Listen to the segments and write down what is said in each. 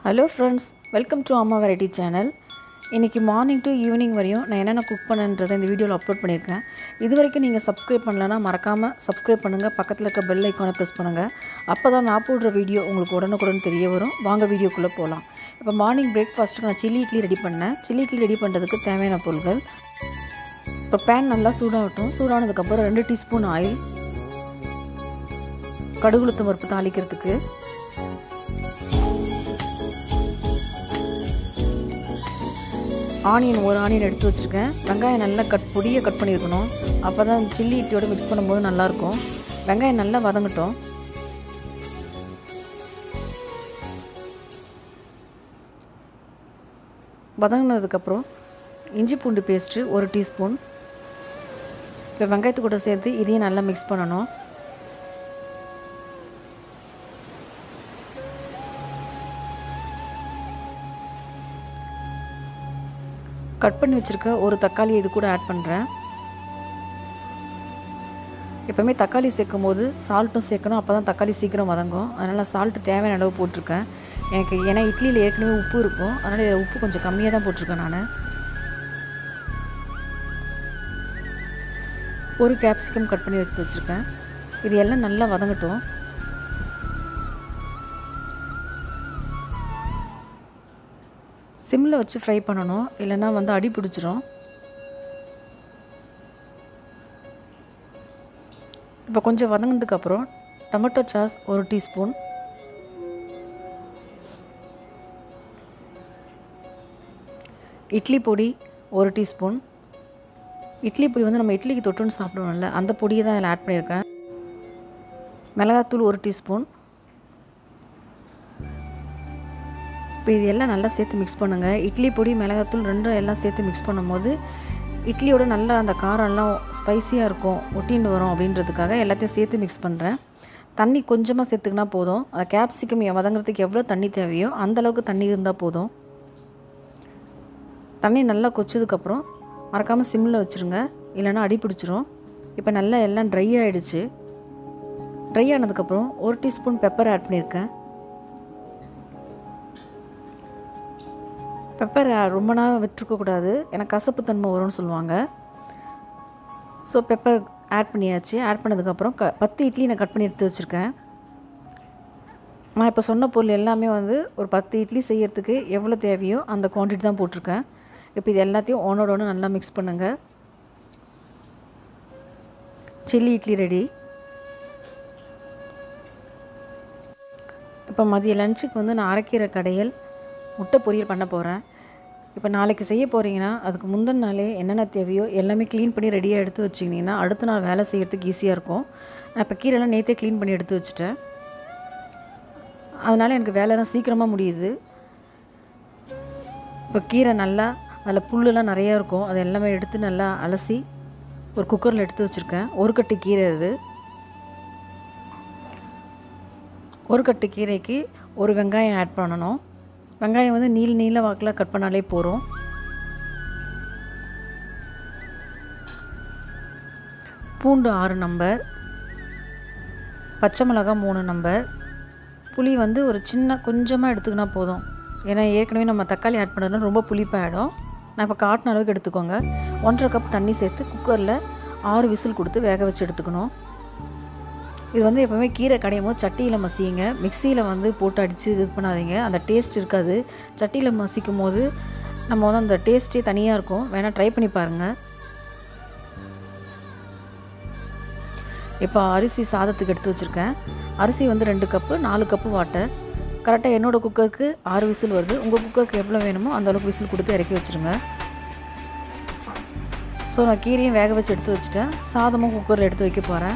hello friends welcome to Amma variety channel இன்றைக்கி morning to evening வரையும் நான் என்னென்ன குக் பண்ணன்றதை இந்த வீடியோவில் அப்லோட் பண்ணியிருக்கேன் இது வரைக்கும் நீங்கள் சப்ஸ்கிரைப் பண்ணலன்னா மறக்காமல் சப்ஸ்கிரைப் பண்ணுங்கள் பக்கத்தில் இருக்க பெல் ஐக்கானை ப்ரெஸ் பண்ணுங்கள் அப்போ தான் நான் போடுற வீடியோ உங்களுக்கு உடனுக்குடன் தெரிய வரும் வாங்க வீடியோக்குள்ளே போகலாம் இப்போ மார்னிங் பிரேக்ஃபாஸ்ட்டுக்கு நான் சில்லி இட்லி ரெடி பண்ணேன் சில்லி இட்லி ரெடி பண்ணுறதுக்கு தேவையான பொருட்கள் இப்போ பேன் நல்லா சூடாகட்டும் சூடானதுக்கப்புறம் ரெண்டு டீஸ்பூன் ஆயில் கடுகுளுத்தம் பருப்பு தாளிக்கிறதுக்கு ஆனியன் ஒரு ஆனியன் எடுத்து வச்சுருக்கேன் வெங்காயம் நல்லா கட் பொடியை கட் பண்ணியிருக்கணும் அப்போ தான் சில்லி இட்லியோட மிக்ஸ் பண்ணும்போது நல்லாயிருக்கும் வெங்காயம் நல்லா வதங்கட்டும் வதங்கினதுக்கப்புறம் இஞ்சி பூண்டு பேஸ்ட்டு ஒரு டீஸ்பூன் இப்போ வெங்காயத்து கூட சேர்த்து இதையும் நல்லா மிக்ஸ் பண்ணணும் கட் பண்ணி வச்சுருக்க ஒரு தக்காளி இது கூட ஆட் பண்ணுறேன் எப்போவுமே தக்காளி சேர்க்கும் போது சால்ட்டும் சேர்க்கணும் அப்போ தான் தக்காளி சீக்கிரம் வதங்கும் அதனால் சால்ட்டு தேவையான அளவு போட்டிருக்கேன் எனக்கு ஏன்னா இட்லியில் ஏற்கனவே உப்பு இருக்கும் அதனால் இதில் உப்பு கொஞ்சம் கம்மியாக தான் போட்டிருக்கேன் நான் ஒரு கேப்சிகம் கட் பண்ணி எடுத்து வச்சுருக்கேன் இது எல்லாம் நல்லா வதங்கட்டும் சிம்மில் வச்சு ஃப்ரை பண்ணணும் இல்லைன்னா வந்து அடி பிடிச்சிரும் இப்போ கொஞ்சம் வதங்கினதுக்கப்புறம் டொமேட்டோ சாஸ் ஒரு டீஸ்பூன் இட்லி பொடி ஒரு டீஸ்பூன் இட்லி பொடி வந்து நம்ம இட்லிக்கு தொட்டுன்னு சாப்பிடுவோம்ல அந்த பொடியை தான் அதில் ஆட் பண்ணியிருக்கேன் மிளகாத்தூள் ஒரு டீஸ்பூன் இப்போ இது எல்லாம் நல்லா சேர்த்து மிக்ஸ் பண்ணுங்கள் இட்லி பொடி மிளகாத்தூள் ரெண்டும் எல்லாம் சேர்த்து மிக்ஸ் பண்ணும்போது இட்லியோட நல்லா அந்த காரம்லாம் ஸ்பைஸியாக இருக்கும் ஒட்டின்னு வரும் அப்படின்றதுக்காக எல்லாத்தையும் சேர்த்து மிக்ஸ் பண்ணுறேன் தண்ணி கொஞ்சமாக சேர்த்துக்கினா போதும் அந்த கேப்சிகம் வதங்குறதுக்கு எவ்வளோ தண்ணி தேவையோ அந்தளவுக்கு தண்ணி இருந்தால் போதும் தண்ணி நல்லா கொச்சதுக்கப்புறம் மறக்காமல் சிம்மில் வச்சுருங்க இல்லைன்னா அடி பிடிச்சிரும் இப்போ நல்லா எல்லாம் ட்ரை ஆகிடுச்சு ட்ரை ஆனதுக்கப்புறம் ஒரு டீஸ்பூன் பெப்பர் ஆட் பண்ணியிருக்கேன் பெப்பர் ரொம்ப நேரம் விட்டுருக்கக்கூடாது ஏன்னா கசப்பு தன்மை வரும்னு சொல்லுவாங்க ஸோ பெப்பர் ஆட் பண்ணியாச்சு ஆட் பண்ணதுக்கப்புறம் க பத்து இட்லி நான் கட் பண்ணி எடுத்து வச்சுருக்கேன் நான் இப்போ சொன்ன பொருள் எல்லாமே வந்து ஒரு பத்து இட்லி செய்யறதுக்கு எவ்வளோ தேவையோ அந்த குவான்டிட்டி தான் போட்டிருக்கேன் இப்போ இது எல்லாத்தையும் ஒன்றோட ஒன்று நல்லா மிக்ஸ் பண்ணுங்கள் சில்லி இட்லி ரெடி இப்போ மதிய லஞ்சுக்கு வந்து நான் அரைக்கீரை கடையல் முட்டை பொரியல் பண்ண போகிறேன் இப்போ நாளைக்கு செய்ய போகிறீங்கன்னா அதுக்கு முந்தின நாளே என்னென்ன தேவையோ எல்லாமே க்ளீன் பண்ணி ரெடியாக எடுத்து வச்சிங்கன்னா அடுத்த நாள் வேலை செய்கிறதுக்கு ஈஸியாக இருக்கும் நான் இப்போ கீரைலாம் நேற்றே க்ளீன் பண்ணி எடுத்து வச்சுட்டேன் அதனால் எனக்கு வேலைலாம் சீக்கிரமாக முடியுது இப்போ கீரை நல்லா அதில் புல்லுலாம் நிறையா இருக்கும் அது எல்லாமே எடுத்து நல்லா அலசி ஒரு குக்கரில் எடுத்து வச்சுருக்கேன் ஒரு கட்டு கீரை இது ஒரு கட்டு கீரைக்கு ஒரு வெங்காயம் ஆட் பண்ணணும் வெங்காயம் வந்து நீல நீல வாக்கில் கட் பண்ணாலே போகிறோம் பூண்டு ஆறு நம்பர் பச்சை மிளகாய் மூணு நம்பர் புளி வந்து ஒரு சின்ன கொஞ்சமாக எடுத்துக்கினா போதும் ஏன்னா ஏற்கனவே நம்ம தக்காளி ஆட் பண்ணுறதுனால ரொம்ப புளிப்பாயிடும் நான் இப்போ காட்டின அளவுக்கு எடுத்துக்கோங்க ஒன்றரை கப் தண்ணி சேர்த்து குக்கரில் ஆறு விசில் கொடுத்து வேக வச்சு எடுத்துக்கணும் இது வந்து எப்போவுமே கீரை கடையும் போது சட்டியில் மசியுங்க மிக்சியில் வந்து போட்டு அடித்து இது பண்ணாதீங்க அந்த டேஸ்ட் இருக்காது சட்டியில் மசிக்கும் போது நம்ம வந்து அந்த டேஸ்ட்டே தனியாக இருக்கும் வேணால் ட்ரை பண்ணி பாருங்கள் இப்போ அரிசி சாதத்துக்கு எடுத்து வச்சுருக்கேன் அரிசி வந்து ரெண்டு கப்பு நாலு கப்பு வாட்டர் கரெக்டாக என்னோடய குக்கருக்கு ஆறு விசில் வருது உங்கள் குக்கருக்கு எவ்வளோ வேணுமோ அந்த அளவுக்கு விசில் கொடுத்து இறக்கி வச்சுருங்க ஸோ நான் கீரையும் வேக வச்சு எடுத்து வச்சுட்டேன் சாதமும் குக்கரில் எடுத்து வைக்க போகிறேன்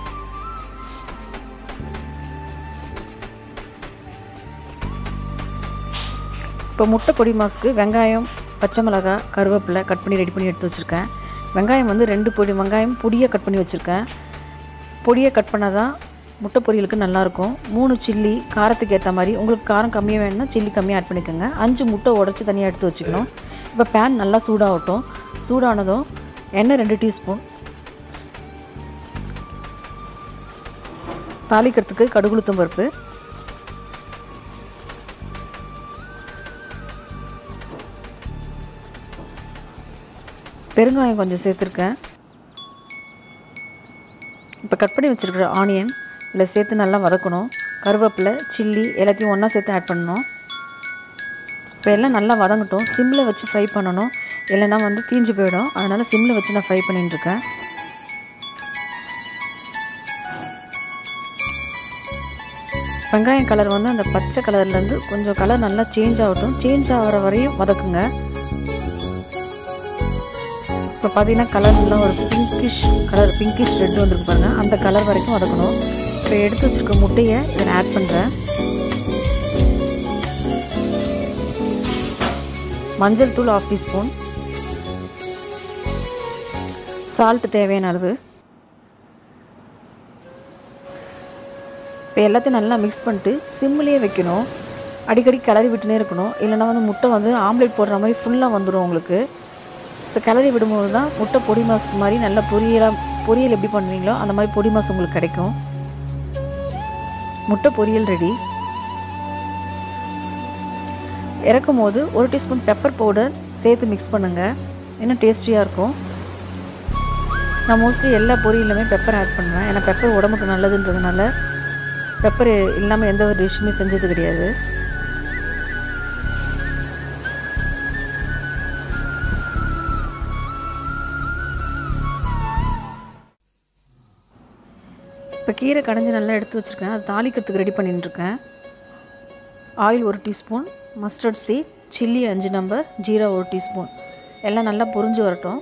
இப்போ முட்டை பொடி மாசுக்கு வெங்காயம் பச்சை மிளகாய் கருவேப்பிலை கட் பண்ணி ரெடி பண்ணி எடுத்து வச்சுருக்கேன் வெங்காயம் வந்து ரெண்டு பொடி வெங்காயம் பொடியை கட் பண்ணி வச்சுருக்கேன் பொடியை கட் பண்ணால் தான் முட்டை பொரியலுக்கு நல்லாயிருக்கும் மூணு சில்லி காரத்துக்கு ஏற்ற மாதிரி உங்களுக்கு காரம் கம்மியாக வேணும்னா சில்லி கம்மியாக ஆட் பண்ணிக்கோங்க அஞ்சு முட்டை உடச்சி தனியாக எடுத்து வச்சுக்கணும் இப்போ பேன் நல்லா சூடாகட்டும் சூடானதும் எண்ணெய் ரெண்டு டீஸ்பூன் தாளிக்கிறதுக்கு கடுகுளுத்தம் பருப்பு பெருங்காயம் கொஞ்சம் சேர்த்துருக்கேன் இப்போ கட் பண்ணி வச்சுருக்கிற ஆனியன் இதில் சேர்த்து நல்லா வதக்கணும் கருவேப்பிலை சில்லி எல்லாத்தையும் ஒன்றா சேர்த்து ஆட் பண்ணணும் இப்போ எல்லாம் நல்லா வதங்கட்டும் சிம்மில் வச்சு ஃப்ரை பண்ணணும் இல்லைன்னா வந்து தீஞ்சு போயிடும் அதனால் சிம்மில் வச்சு நான் ஃப்ரை பண்ணிட்டுருக்கேன் வெங்காயம் கலர் வந்து அந்த பச்சை கலர்லேருந்து கொஞ்சம் கலர் நல்லா சேஞ்ச் ஆகட்டும் சேஞ்ச் ஆகிற வரையும் வதக்குங்க இப்போ பார்த்தீங்கன்னா கலர்லாம் ஒரு பிங்கிஷ் கலர் பிங்கிஷ் ரெட் வந்துருக்கு பாருங்க அந்த கலர் வரைக்கும் வதக்கணும் இப்போ எடுத்து வச்சுருக்க முட்டையை இதில் ஆட் பண்ணுறேன் மஞ்சள் தூள் ஆஃப் டீஸ்பூன் சால்ட் தேவையான அளவு இப்போ எல்லாத்தையும் நல்லா மிக்ஸ் பண்ணிட்டு சிம்மிலேயே வைக்கணும் அடிக்கடி கிளறி விட்டுனே இருக்கணும் இல்லைன்னா வந்து முட்டை வந்து ஆம்லேட் போடுற மாதிரி ஃபுல்லாக வந்துடும் உங்களுக்கு இப்போ கிளறி விடும்போது தான் முட்டை பொடி மாசு மாதிரி நல்லா பொரியலாக பொரியல் எப்படி பண்ணுவீங்களோ அந்த மாதிரி பொடி மாசு உங்களுக்கு கிடைக்கும் முட்டை பொரியல் ரெடி இறக்கும் போது ஒரு டீஸ்பூன் பெப்பர் பவுடர் சேர்த்து மிக்ஸ் பண்ணுங்கள் இன்னும் டேஸ்டியாக இருக்கும் நான் மோஸ்ட்லி எல்லா பொரியலுமே பெப்பர் ஆட் பண்ணுவேன் ஏன்னா பெப்பர் உடம்புக்கு நல்லதுன்றதுனால பெப்பர் இல்லாமல் எந்த ஒரு டிஷ்ஷுமே செஞ்சது கிடையாது இப்போ கீரை கடைஞ்சி நல்லா எடுத்து வச்சுருக்கேன் அது தாளிக்கிறதுக்கு ரெடி பண்ணிட்டுருக்கேன் ஆயில் ஒரு டீஸ்பூன் மஸ்டர்ட் சீட் சில்லி அஞ்சு நம்பர் ஜீரா ஒரு டீஸ்பூன் எல்லாம் நல்லா பொரிஞ்சு வரட்டும்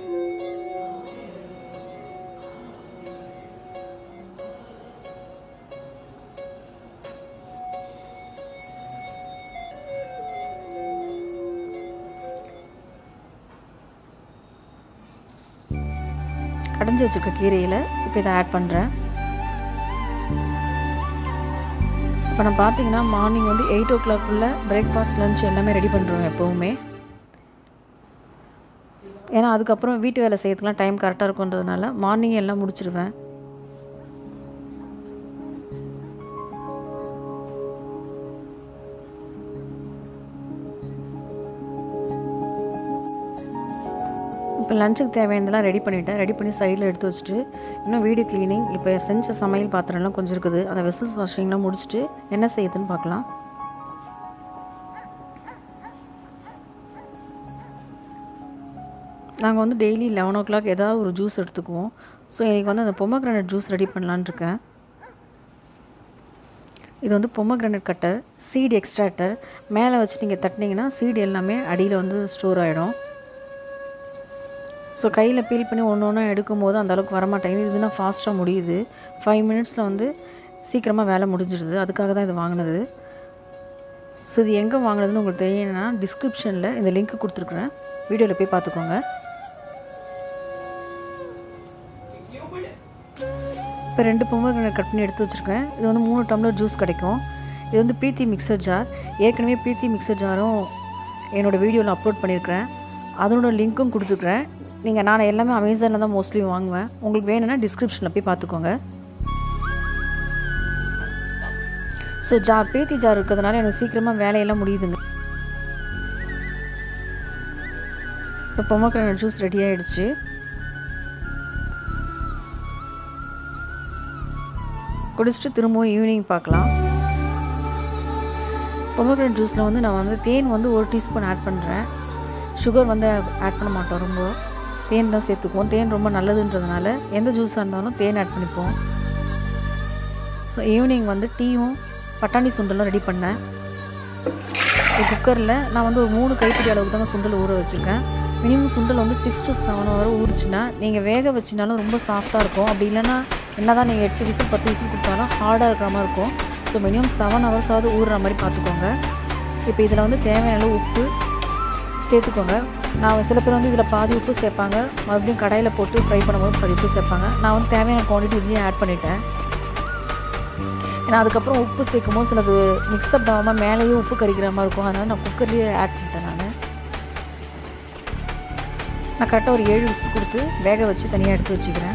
கடைஞ்சி வச்சுருக்க கீரையில் இப்போ இதை ஆட் பண்ணுறேன் இப்போ நான் பார்த்தீங்கன்னா மார்னிங் வந்து எயிட் ஓ கிளாக்குள்ளே பிரேக்ஃபாஸ்ட் லன்ச் எல்லாமே ரெடி பண்ணுறோம் எப்போவுமே ஏன்னா அதுக்கப்புறம் வீட்டு வேலை செய்யறதுக்குலாம் டைம் கரெக்டாக இருக்குன்றதுனால மார்னிங் எல்லாம் முடிச்சிருவேன் இப்போ லஞ்சுக்கு தேவையானதெல்லாம் ரெடி பண்ணிவிட்டேன் ரெடி பண்ணி சைடில் எடுத்து வச்சுட்டு இன்னும் வீடு க்ளீனிங் இப்போ செஞ்ச சமையல் பாத்திரம்லாம் கொஞ்சம் இருக்குது அந்த வெசல்ஸ் வாஷிங்லாம் முடிச்சுட்டு என்ன செய்யுதுன்னு பார்க்கலாம் நாங்கள் வந்து டெய்லி லெவன் ஓ கிளாக் ஏதாவது ஒரு ஜூஸ் எடுத்துக்குவோம் ஸோ எனக்கு வந்து அந்த பொம்மக்ரானட் ஜூஸ் ரெடி பண்ணலான்னு இருக்கேன் இது வந்து பொம்மக்ரானட் கட்டர் சீடு எக்ஸ்ட்ராக்டர் மேலே வச்சு நீங்கள் தட்டினீங்கன்னா சீடு எல்லாமே அடியில் வந்து ஸ்டோர் ஆகிடும் ஸோ கையில் பீல் பண்ணி ஒன்று ஒன்றா எடுக்கும் போது அந்த அளவுக்கு வரமாட்டேங்குது இதுனா ஃபாஸ்ட்டாக முடியுது ஃபைவ் மினிட்ஸில் வந்து சீக்கிரமாக வேலை முடிஞ்சிடுது அதுக்காக தான் இது வாங்கினது ஸோ இது எங்கே வாங்கினதுன்னு உங்களுக்கு தெரியணும்னா டிஸ்கிரிப்ஷனில் இந்த லிங்க் கொடுத்துருக்குறேன் வீடியோவில் போய் பார்த்துக்கோங்க இப்போ ரெண்டு பொம்மை கட் பண்ணி எடுத்து வச்சுருக்கேன் இது வந்து மூணு டம்ளர் ஜூஸ் கிடைக்கும் இது வந்து பிரீத்தி மிக்சர் ஜார் ஏற்கனவே பிரீத்தி மிக்சர் ஜாரும் என்னோடய வீடியோவில் அப்லோட் பண்ணியிருக்கிறேன் அதனோட லிங்க்கும் கொடுத்துருக்குறேன் நீங்கள் நான் எல்லாமே அமேசானில் தான் மோஸ்ட்லி வாங்குவேன் உங்களுக்கு வேணும்னா டிஸ்கிரிப்ஷனில் போய் பார்த்துக்கோங்க ஸோ ஜா பேத்தி ஜார் இருக்கிறதுனால எனக்கு சீக்கிரமாக வேலையெல்லாம் முடியுதுங்க இப்போ பொம்மக்கிழங்கு ஜூஸ் ரெடி ஆகிடுச்சு குடிச்சிட்டு திரும்பவும் ஈவினிங் பார்க்கலாம் பொம்மக்கிழங்கு ஜூஸில் வந்து நான் வந்து தேன் வந்து ஒரு டீஸ்பூன் ஆட் பண்ணுறேன் சுகர் வந்து ஆட் பண்ண மாட்டோம் ரொம்ப தேன் தான் சேர்த்துக்குவோம் தேன் ரொம்ப நல்லதுன்றதுனால எந்த ஜூஸாக இருந்தாலும் தேன் ஆட் பண்ணிப்போம் ஸோ ஈவினிங் வந்து டீயும் பட்டாணி சுண்டலும் ரெடி பண்ணேன் குக்கரில் நான் வந்து ஒரு மூணு கைப்பிடி அளவுக்கு தாங்க சுண்டல் ஊற வச்சுருக்கேன் மினிமம் சுண்டல் வந்து சிக்ஸ் டு செவன் வரை ஊறிச்சுன்னா நீங்கள் வேக வச்சினாலும் ரொம்ப சாஃப்டாக இருக்கும் அப்படி இல்லைன்னா என்ன தான் நீங்கள் எட்டு விசில் பத்து விசில் கொடுத்தாலும் ஹார்டாக இருக்கிற மாதிரி இருக்கும் ஸோ மினிமம் செவன் ஹவர்ஸாவது ஊறுற மாதிரி பார்த்துக்கோங்க இப்போ இதில் வந்து தேவையான அளவு உப்பு சேர்த்துக்கோங்க நான் சில பேர் வந்து இதில் பாதி உப்பு சேர்ப்பாங்க மறுபடியும் கடாயில் போட்டு ஃப்ரை பண்ணும்போது பாதி உப்பு சேர்ப்பாங்க நான் வந்து தேவையான குவான்டிட்டி இதுலேயும் ஆட் பண்ணிட்டேன் ஏன்னா அதுக்கப்புறம் உப்பு சேர்க்கும் போது சிலது மிக்ஸ்அப் ஆகாமல் மேலேயும் உப்பு கறிக்கிற மாதிரி இருக்கும் அதனால் நான் குக்கர்லேயே ஆட் பண்ணிட்டேன் நான் நான் கரெக்டாக ஒரு ஏழு விசில் கொடுத்து வேக வச்சு தனியாக எடுத்து வச்சுக்கிறேன்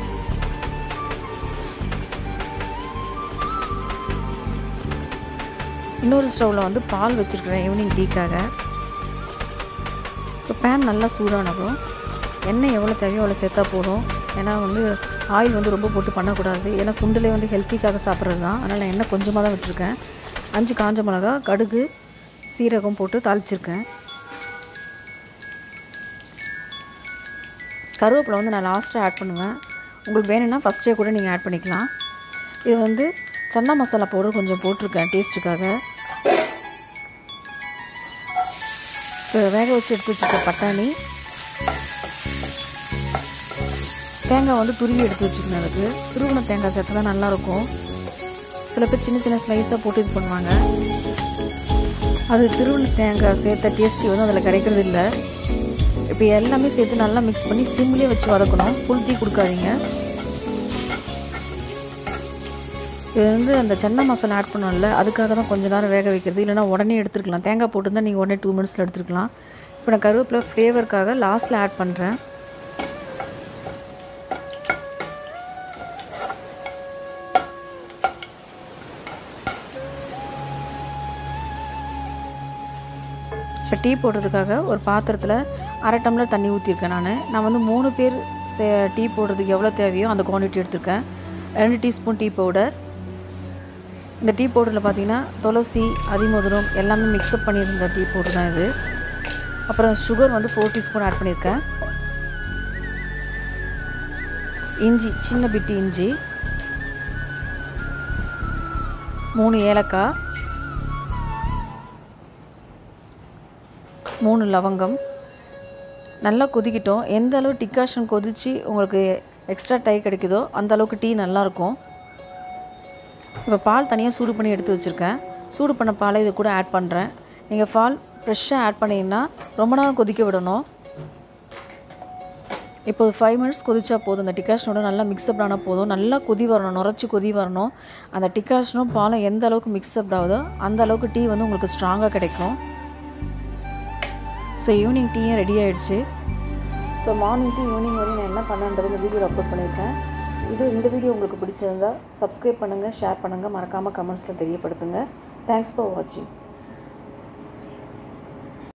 இன்னொரு ஸ்டவ்வில் வந்து பால் வச்சுருக்கிறேன் ஈவினிங் டீக்காக இப்போ பேன் நல்லா சூடானதும் எண்ணெய் எவ்வளோ தேவையோ அவ்வளோ சேர்த்தா போதும் ஏன்னா வந்து ஆயில் வந்து ரொம்ப போட்டு பண்ணக்கூடாது ஏன்னா சுண்டலே வந்து ஹெல்த்திக்காக சாப்பிட்றது தான் அதனால் எண்ணெய் கொஞ்சமாக தான் விட்டுருக்கேன் அஞ்சு காஞ்ச மிளகா கடுகு சீரகம் போட்டு தாளிச்சிருக்கேன் கருவேப்பிலை வந்து நான் லாஸ்ட்டாக ஆட் பண்ணுவேன் உங்களுக்கு வேணும்னா ஃபஸ்ட்டே கூட நீங்கள் ஆட் பண்ணிக்கலாம் இது வந்து சன்னா மசாலா பவுடர் கொஞ்சம் போட்டிருக்கேன் டேஸ்ட்டுக்காக இப்போ வேக வச்சு எடுத்து வச்சுருக்க பட்டாணி தேங்காய் வந்து துருவி எடுத்து வச்சுக்கணும் அதுக்கு துருவின தேங்காய் சேர்த்து தான் நல்லாயிருக்கும் சில பேர் சின்ன சின்ன ஸ்லைஸாக போட்டு இது பண்ணுவாங்க அது திருவண்ண தேங்காய் சேர்த்த டேஸ்ட்டு வந்து அதில் கிடைக்கிறது இல்லை இப்போ எல்லாமே சேர்த்து நல்லா மிக்ஸ் பண்ணி சிம்லேயே வச்சு வதக்கணும் புல் தீ கொடுக்காதீங்க இது வந்து அந்த சன்னா மசாலா ஆட் பண்ணோம்ல அதுக்காக தான் கொஞ்ச நேரம் வேக வைக்கிறது இல்லைனா உடனே எடுத்துருக்கலாம் தேங்காய் போட்டுருந்தா நீங்கள் உடனே டூ மினிட்ஸில் எடுத்துருக்கலாம் இப்போ நான் கருவேப்பிலை ஃப்ளேவருக்காக லாஸ்ட்டில் ஆட் பண்ணுறேன் இப்போ டீ போடுறதுக்காக ஒரு பாத்திரத்தில் அரை டம்ளர் தண்ணி ஊற்றிருக்கேன் நான் நான் வந்து மூணு பேர் சே டீ போடுறதுக்கு எவ்வளோ தேவையோ அந்த குவான்டிட்டி எடுத்திருக்கேன் ரெண்டு டீஸ்பூன் டீ பவுடர் இந்த டீ பவுடரில் பார்த்தீங்கன்னா துளசி அதிமதுரம் எல்லாமே மிக்ஸ்அப் பண்ணியிருந்த டீ பவுடர் தான் இது அப்புறம் சுகர் வந்து ஃபோர் டீஸ்பூன் ஆட் பண்ணியிருக்கேன் இஞ்சி சின்ன பிட்டு இஞ்சி மூணு ஏலக்காய் மூணு லவங்கம் நல்லா கொதிக்கிட்டோம் எந்த அளவு டிக்காஷன் கொதித்து உங்களுக்கு எக்ஸ்ட்ரா டை கிடைக்குதோ அந்த அளவுக்கு டீ நல்லாயிருக்கும் இப்போ பால் தனியாக சூடு பண்ணி எடுத்து வச்சுருக்கேன் சூடு பண்ண பாலை இது கூட ஆட் பண்ணுறேன் நீங்கள் பால் ஃப்ரெஷ்ஷாக ஆட் பண்ணிங்கன்னா ரொம்ப நேரம் கொதிக்க விடணும் இப்போ ஃபைவ் மினிட்ஸ் கொதிச்சா போதும் அந்த டிகாஷனோட நல்லா மிக்ஸ்அப் ஆனால் போதும் நல்லா கொதி வரணும் நுரைச்சி கொதி வரணும் அந்த டிகாஷனும் பாலும் எந்த அளவுக்கு மிக்ஸ்அப் ஆகுதோ அந்த அளவுக்கு டீ வந்து உங்களுக்கு ஸ்ட்ராங்காக கிடைக்கும் ஸோ ஈவினிங் டீயும் ரெடி ஆகிடுச்சு ஸோ மார்னிங் டு ஈவினிங் வரையும் நான் என்ன பண்ணேன்றது இந்த வீடியோ அப்லோட் பண்ணியிருக்கேன் இது இந்த வீடியோ உங்களுக்கு பிடிச்சிருந்தா சப்ஸ்கிரைப் பண்ணுங்கள் ஷேர் பண்ணுங்கள் மறக்காமல் கமெண்ட்ஸில் தெரியப்படுத்துங்க தேங்க்ஸ் ஃபார் வாட்சிங்